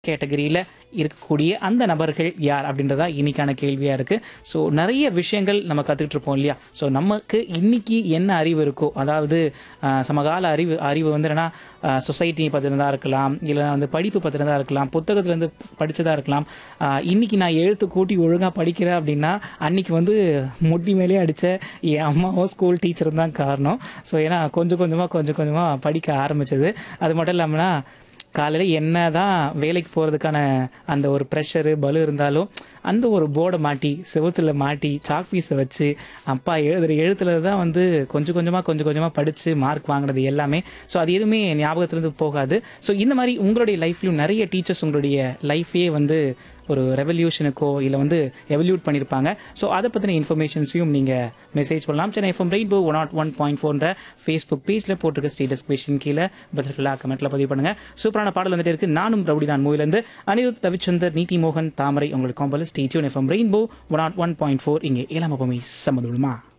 கேட்டகரியில் இருக்கக்கூடிய அந்த நபர்கள் யார் அப்படின்றதா இன்னைக்கான கேள்வியாக இருக்குது ஸோ நிறைய விஷயங்கள் நம்ம கற்றுக்கிட்டு இருப்போம் இல்லையா ஸோ நமக்கு இன்னைக்கு என்ன அறிவு இருக்கோ அதாவது ஆஹ், சமகால அறிவு அறிவு வந்து என்னன்னா சொசைட்டி பற்றினதாக இருக்கலாம் இல்லை வந்து படிப்பு பற்றினதாக இருக்கலாம் புத்தகத்துலேருந்து படித்ததாக இருக்கலாம் ஆஹ், இன்னைக்கு நான் எழுத்து கூட்டி ஒழுங்காக படிக்கிறேன் அப்படின்னா அன்னைக்கு வந்து முட்டி மேலே அடித்த என் அம்மாவோ ஸ்கூல் டீச்சர் தான் காரணம் ஸோ ஏன்னா கொஞ்சம் கொஞ்சமாக கொஞ்சம் கொஞ்சமாக படிக்க ஆரம்பிச்சது அது மட்டும் இல்லாமல்னா காலையில் என்ன தான் வேலைக்கு போகிறதுக்கான அந்த ஒரு ப்ரெஷரு பலு இருந்தாலும் அந்த ஒரு போர்டை மாட்டி செவுத்துல மாட்டி சாக் பீஸை வச்சு அப்பா எழுதுகிற எழுத்துல தான் வந்து கொஞ்சம் கொஞ்சமாக கொஞ்சம் கொஞ்சமாக படித்து மார்க் வாங்கினது எல்லாமே ஸோ அது எதுவுமே ஞாபகத்துலேருந்து போகாது ஸோ இந்த மாதிரி உங்களுடைய லைஃப்லையும் நிறைய டீச்சர்ஸ் உங்களுடைய லைஃபே வந்து ஒரு ரெவல்யூஷனுக்கோ இல்லை வந்து எவல்யூட் பண்ணியிருப்பாங்க ஸோ அதை பற்றின இன்ஃபர்மேஷன்ஸையும் நீங்கள் மெசேஜ் பண்ணலாம் Chennai FM rainbow one nought one point ஃபோன்ற ஃபேஸ்புக் பேஜில் போட்டிருக்க ஸ்டேட்டஸ் கொஷின் கீழே பதில்களாக கமெண்ட்டில் பதிவு பண்ணுங்கள் சூப்பரான பாடல் வந்துட்டு இருக்கு நானும் ரவுடி தான் மூவிலேருந்து அனிருத் ரவிச்சந்தர் நீதி மோகன் தாமரை உங்களுக்கு காம்பல் stay tuned FM rainbow one nought one point four இங்கே ஏழாம் அப்பமே சம்மதுமா